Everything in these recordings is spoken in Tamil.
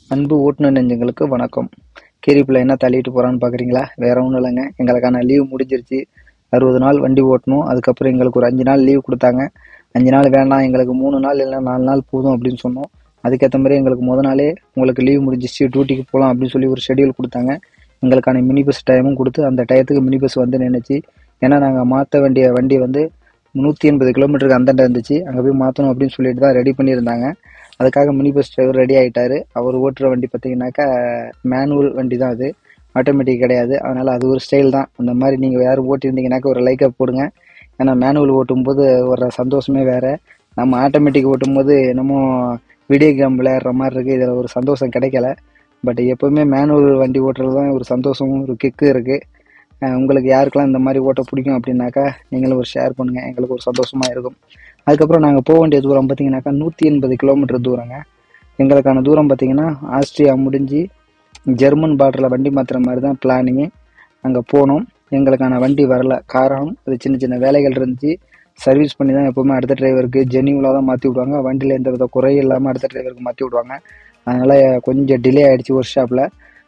அன்பு ஓட்டுநர் நெஞ்சங்களுக்கு வணக்கம் கீரிப்பில் என்ன தள்ளிட்டு போகிறான்னு பார்க்குறீங்களா வேற ஒன்றும் இல்லைங்க எங்களுக்கான லீவ் முடிஞ்சிருச்சு அறுபது நாள் வண்டி ஓட்டணும் அதுக்கப்புறம் எங்களுக்கு ஒரு அஞ்சு நாள் லீவ் கொடுத்தாங்க அஞ்சு நாள் வேண்டாம் எங்களுக்கு மூணு நாள் இல்லை நாலு நாள் போதும் அப்படின்னு சொன்னோம் அதுக்கேற்ற மாதிரி எங்களுக்கு முத நாளே உங்களுக்கு லீவ் முடிஞ்சிச்சு டியூட்டிக்கு போகலாம் அப்படின்னு சொல்லி ஒரு ஷெடியூல் கொடுத்தாங்க எங்களுக்கான மினி பஸ் டைமும் கொடுத்து அந்த டயத்துக்கு மினி பஸ் வந்து நின்றுச்சு ஏன்னா நாங்கள் மாற்ற வேண்டிய வண்டி வந்து நூற்றி எண்பது கிலோமீட்டருக்கு அந்தாண்ட இருந்துச்சு அங்கே போய் மாற்றணும் அப்படின்னு சொல்லிட்டு தான் ரெடி பண்ணியிருந்தாங்க அதுக்காக மினி பஸ் டிரைவர் ரெடி ஆகிட்டாரு அவர் ஓட்டுற வண்டி பார்த்தீங்கன்னாக்கா மேனுவல் வண்டி தான் அது ஆட்டோமேட்டிக் கிடையாது அதனால் அது ஒரு ஸ்டைல் தான் அந்த மாதிரி நீங்கள் யாரும் ஓட்டியிருந்தீங்கன்னாக்கா ஒரு லைக்கை போடுங்க ஏன்னா மேனுவல் ஓட்டும்போது வர சந்தோஷமே வேறு நம்ம ஆட்டோமேட்டிக் ஓட்டும்போது என்னமோ வீடியோ கேம் விளையாடுற மாதிரி இருக்குது இதில் ஒரு சந்தோஷம் கிடைக்கல பட் எப்போவுமே மேனுவல் வண்டி ஓட்டுறது தான் ஒரு சந்தோஷமும் ஒரு கிக்கு இருக்குது உங்களுக்கு யாருக்கெல்லாம் இந்த மாதிரி ஓட்ட பிடிக்கும் அப்படின்னாக்கா நீங்களும் ஒரு ஷேர் பண்ணுங்கள் எங்களுக்கு ஒரு சந்தோஷமாக இருக்கும் அதுக்கப்புறம் நாங்கள் போக வேண்டிய தூரம் பார்த்தீங்கன்னாக்கா நூற்றி எண்பது கிலோமீட்டர் தூரங்க எங்களுக்கான தூரம் பார்த்தீங்கன்னா ஆஸ்திரியா முடிஞ்சு ஜெர்மன் பார்டரில் வண்டி மாற்றுற மாதிரி தான் பிளானிங்கு அங்கே போனோம் எங்களுக்கான வண்டி வரல காரணம் அது சின்ன சின்ன வேலைகள் இருந்துச்சு சர்வீஸ் பண்ணி தான் எப்போவுமே அடுத்த டிரைவருக்கு ஜென்யூலாக தான் மாற்றி விடுவாங்க வண்டியில் எந்த வித குறையும் இல்லாமல் அடுத்த டிரைவருக்கு மாற்றி விடுவாங்க அதனால் கொஞ்சம் டிலே ஆகிடுச்சு ஒர்க் ஷாப்பில்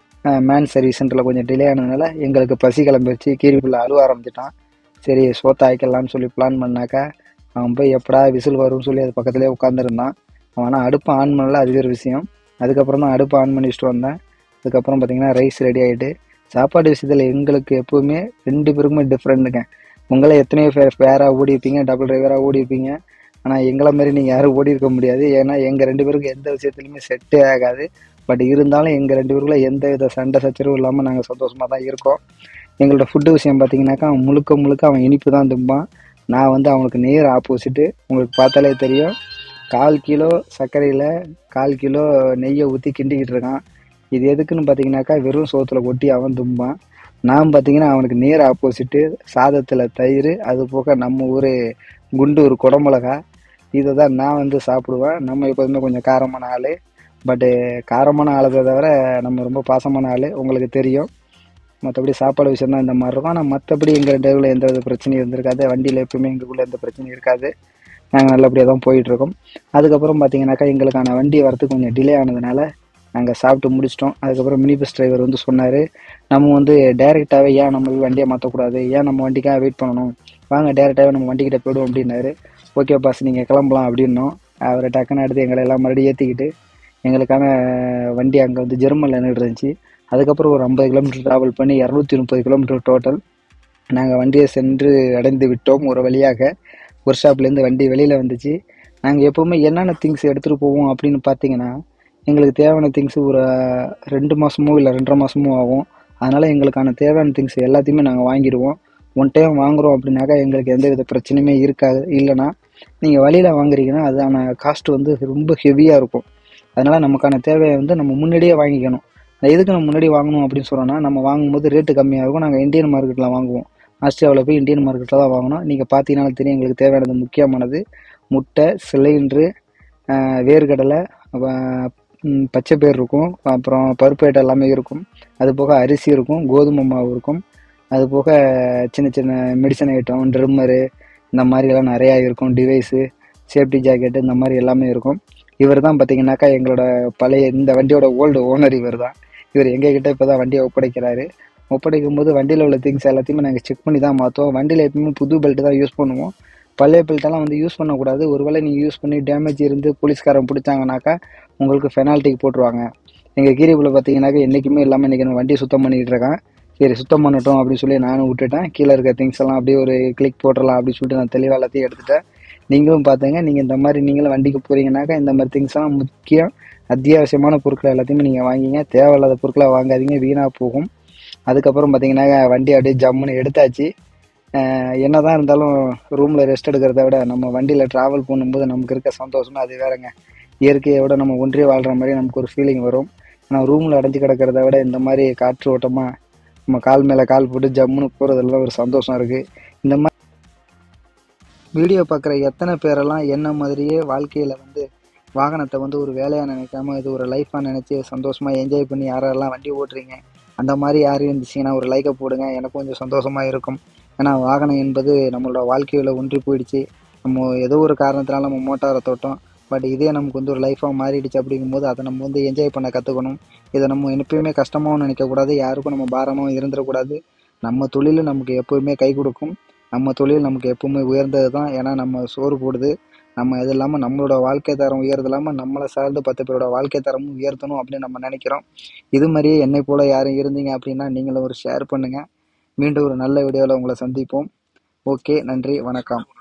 மேன் சர்வீஸ் சென்டரில் கொஞ்சம் டிலே ஆனதுனால எங்களுக்கு பசி கிளம்பிடுச்சு கீரிப்புள்ள அழுவ ஆரம்பிச்சிட்டான் சரி சோத்த ஆய்க்கலாம்னு சொல்லி பிளான் பண்ணாக்கா அவன் போய் எப்படா விசில் வரும்னு சொல்லி அது பக்கத்துலேயே உட்காந்துருந்தான் அவன் ஆனால் அடுப்பு ஆன் பண்ணல அது ஒரு விஷயம் அதுக்கப்புறம் தான் அடுப்பு ஆன் பண்ணி வச்சுட்டு வந்தேன் அதுக்கப்புறம் பார்த்தீங்கன்னா ரைஸ் ரெடி ஆகிட்டு சாப்பாடு விஷயத்தில் எங்களுக்கு எப்போவுமே ரெண்டு பேருக்குமே டிஃப்ரெண்ட்டுங்க உங்களை எத்தனையோ பேர் ஃபேராக ஓடி இருப்பீங்க டபுள் டிரைவராக ஓடி இருப்பீங்க ஆனால் எங்களை மாதிரி நீங்கள் யாரும் ஓடி இருக்க முடியாது ஏன்னா எங்கள் ரெண்டு பேருக்கும் எந்த விஷயத்துலையுமே செட்டே ஆகாது பட் இருந்தாலும் எங்கள் ரெண்டு பேருக்குள்ள எந்த வித சண்டை சச்சரவும் இல்லாமல் நாங்கள் சந்தோஷமாக தான் இருக்கோம் எங்களோட ஃபுட்டு விஷயம் பார்த்தீங்கன்னாக்கா அவன் முழுக்க முழுக்க அவன் இனிப்பு தான் தும்பான் நான் வந்து அவனுக்கு நேர் ஆப்போசிட்டு உங்களுக்கு பார்த்தாலே தெரியும் கால் கிலோ சர்க்கரையில் கால் கிலோ நெய்யை ஊற்றி கிண்டிக்கிட்டு இருக்கான் இது எதுக்குன்னு பார்த்தீங்கன்னாக்கா வெறும் சோத்தில் கொட்டி அவன் தும்பான் நான் பார்த்தீங்கன்னா அவனுக்கு நேர் ஆப்போசிட்டு சாதத்தில் தயிர் அது போக நம்ம ஊர் குண்டூர் குடமிளகா இதை தான் நான் வந்து சாப்பிடுவேன் நம்ம எப்போதுமே கொஞ்சம் காரமான ஆள் பட்டு காரமான ஆளுதை தவிர நம்ம ரொம்ப பாசமான ஆள் உங்களுக்கு தெரியும் மற்றபடி சாப்பாடு விஷயம் தான் இந்த மாதிரி இருக்கும் ஆனால் மற்றபடி எங்கள் ரெண்டு பேருக்குள்ள எந்த வித பிரச்சனையும் இருந்திருக்காது வண்டியில் எப்பவுமே எங்களுக்குள்ள எந்த பிரச்சனையும் இருக்காது நாங்கள் நல்லபடியாக தான் போயிட்டுருக்கோம் அதுக்கப்புறம் பார்த்தீங்கன்னாக்கா எங்களுக்கான வண்டி வரத்துக்கு கொஞ்சம் டிலே ஆனதுனால நாங்கள் சாப்பிட்டு முடிச்சிட்டோம் அதுக்கப்புறம் மினி பஸ் டிரைவர் வந்து சொன்னார் நம்ம வந்து டேரெக்டாகவே ஏன் நம்ம வண்டியை மாற்றக்கூடாது ஏன் நம்ம வண்டிக்காக வெயிட் பண்ணணும் வாங்க டேரெக்டாகவே நம்ம வண்டிக்கிட்ட போய்டுவோம் அப்படின்னாரு ஓகே பாஸ் நீங்கள் கிளம்பலாம் அப்படின்னோம் அவரை டக்குன்னு எடுத்து எங்களை எல்லாம் மறுபடியும் ஏற்றிக்கிட்டு எங்களுக்கான வண்டி அங்கே வந்து ஜெர்மனில் நின்று இருந்துச்சு அதுக்கப்புறம் ஒரு ஐம்பது கிலோமீட்டர் ட்ராவல் பண்ணி இரநூத்தி முப்பது கிலோமீட்டர் டோட்டல் நாங்கள் வண்டியை சென்று அடைந்து விட்டோம் ஒரு வழியாக ஒர்க் ஷாப்லேருந்து வண்டி வெளியில் வந்துச்சு நாங்கள் எப்போவுமே என்னென்ன திங்ஸ் எடுத்துகிட்டு போவோம் அப்படின்னு பார்த்தீங்கன்னா எங்களுக்கு தேவையான திங்ஸ் ஒரு ரெண்டு மாதமோ இல்லை ரெண்டரை மாதமோ ஆகும் அதனால் எங்களுக்கான தேவையான திங்ஸ் எல்லாத்தையுமே நாங்கள் வாங்கிடுவோம் ஒன் டைம் வாங்குகிறோம் அப்படின்னாக்கா எங்களுக்கு எந்த வித பிரச்சனையுமே இருக்காது இல்லைனா நீங்கள் வழியில் வாங்குறீங்கன்னா அதுக்கான காஸ்ட் வந்து ரொம்ப ஹெவியாக இருக்கும் அதனால் நமக்கான தேவையை வந்து நம்ம முன்னாடியே வாங்கிக்கணும் எதுக்கு நம்ம முன்னாடி வாங்கணும் அப்படின்னு சொன்னோன்னா நம்ம வாங்கும்போது ரேட்டு கம்மியாக இருக்கும் நாங்கள் இந்தியன் மார்க்கெட்டில் வாங்குவோம் ஆஸ்திரேலியாவில் போய் இந்தியன் மார்க்கெட்டில் தான் வாங்கணும் நீங்கள் பார்த்தீங்கன்னா தெரியும் எங்களுக்கு தேவையானது முக்கியமானது முட்டை சிலிண்ட்ரு வேர்க்கடலை பச்சை பயிர் இருக்கும் அப்புறம் பருப்பு ஐட்டம் எல்லாமே இருக்கும் அது போக அரிசி இருக்கும் கோதுமை மாவு இருக்கும் அது போக சின்ன சின்ன மெடிசன் ஐட்டம் ட்ரிம்மரு இந்த மாதிரியெல்லாம் நிறையா இருக்கும் டிவைஸு சேஃப்டி ஜாக்கெட்டு இந்த மாதிரி எல்லாமே இருக்கும் இவர் தான் பார்த்தீங்கன்னாக்கா எங்களோட பழைய இந்த வண்டியோட ஓல்டு ஓனர் இவர் தான் இவர் எங்ககிட்ட இப்போ தான் வண்டியை ஒப்படைக்கிறாரு ஒப்படைக்கும் போது வண்டியில் உள்ள திங்ஸ் எல்லாத்தையுமே நாங்கள் செக் பண்ணி தான் மாற்றுவோம் வண்டியில் எப்பயுமே புது பெல்ட் தான் யூஸ் பண்ணுவோம் பழைய பெல்ட்டெல்லாம் வந்து யூஸ் பண்ணக்கூடாது ஒருவேளை நீங்கள் யூஸ் பண்ணி டேமேஜ் இருந்து போலீஸ்காரன் பிடிச்சாங்கனாக்கா உங்களுக்கு பெனால்ட்டிக்கு போட்டுருவாங்க எங்கள் கீரிப்பில் பார்த்தீங்கன்னாக்கா என்றைக்குமே இல்லாமல் இன்றைக்கி நான் வண்டியை சுத்தம் பண்ணிகிட்டு இருக்கேன் சரி சுத்தம் பண்ணட்டும் அப்படின்னு சொல்லி நானும் விட்டுட்டேன் கீழே இருக்க திங்ஸ் எல்லாம் அப்படியே ஒரு கிளிக் போட்டுடலாம் அப்படின்னு சொல்லிட்டு நான் தெளிவாக எல்லாத்தையும் எடுத்துட்டேன் நீங்களும் பார்த்துங்க நீங்கள் இந்த மாதிரி நீங்களும் வண்டிக்கு போகிறீங்கனாக்கா இந்த மாதிரி திங்ஸ்லாம் முக்கியம் அத்தியாவசியமான பொருட்கள் எல்லாத்தையுமே நீங்கள் வாங்கிங்க தேவையில்லாத பொருட்களை வாங்காதீங்க வீணாக போகும் அதுக்கப்புறம் பார்த்தீங்கன்னா வண்டி அப்படியே ஜம்முன்னு எடுத்தாச்சு என்ன தான் இருந்தாலும் ரூமில் ரெஸ்ட் எடுக்கிறத விட நம்ம வண்டியில் ட்ராவல் பண்ணும்போது நமக்கு இருக்க சந்தோஷமே அது வேறங்க இயற்கையை விட நம்ம ஒன்றே வாழ்கிற மாதிரி நமக்கு ஒரு ஃபீலிங் வரும் ஆனால் ரூமில் அடைஞ்சு கிடக்கிறத விட இந்த மாதிரி காற்று ஓட்டமாக நம்ம கால் மேலே கால் போட்டு ஜம்முன்னு போகிறதுல ஒரு சந்தோஷம் இருக்குது இந்த மாதிரி வீடியோ பார்க்குற எத்தனை பேரெல்லாம் என்ன மாதிரியே வாழ்க்கையில் வந்து வாகனத்தை வந்து ஒரு வேலையாக நினைக்காம இது ஒரு லைஃபாக நினச்சி சந்தோஷமாக என்ஜாய் பண்ணி யாரெல்லாம் வண்டி ஓட்டுறீங்க அந்த மாதிரி யாரும் இருந்துச்சுன்னா ஒரு லைக்கை போடுங்க எனக்கு கொஞ்சம் சந்தோஷமாக இருக்கும் ஏன்னா வாகனம் என்பது நம்மளோட வாழ்க்கையில் ஒன்றி போயிடுச்சு நம்ம ஏதோ ஒரு காரணத்தினால நம்ம மோட்டாரை தொட்டோம் பட் இதே நமக்கு வந்து ஒரு லைஃபாக மாறிடுச்சு அப்படிங்கும்போது அதை நம்ம வந்து என்ஜாய் பண்ண கற்றுக்கணும் இதை நம்ம எப்பயுமே கஷ்டமாகவும் நினைக்கக்கூடாது யாருக்கும் நம்ம பாரமாகவும் இருந்துடக்கூடாது நம்ம தொழில் நமக்கு எப்போவுமே கை கொடுக்கும் நம்ம தொழில் நமக்கு எப்பவுமே உயர்ந்தது தான் ஏன்னா நம்ம சோறு போடுது நம்ம இது இல்லாமல் நம்மளோட வாழ்க்கை தரம் உயர்றது இல்லாமல் நம்மளை சார்ந்து பத்து பேரோட வாழ்க்கை தரமும் உயர்த்தணும் அப்படின்னு நம்ம நினைக்கிறோம் இது மாதிரியே என்னை போல யாரும் இருந்தீங்க அப்படின்னா நீங்களும் ஒரு ஷேர் பண்ணுங்கள் மீண்டும் ஒரு நல்ல வீடியோவில் உங்களை சந்திப்போம் ஓகே நன்றி வணக்கம்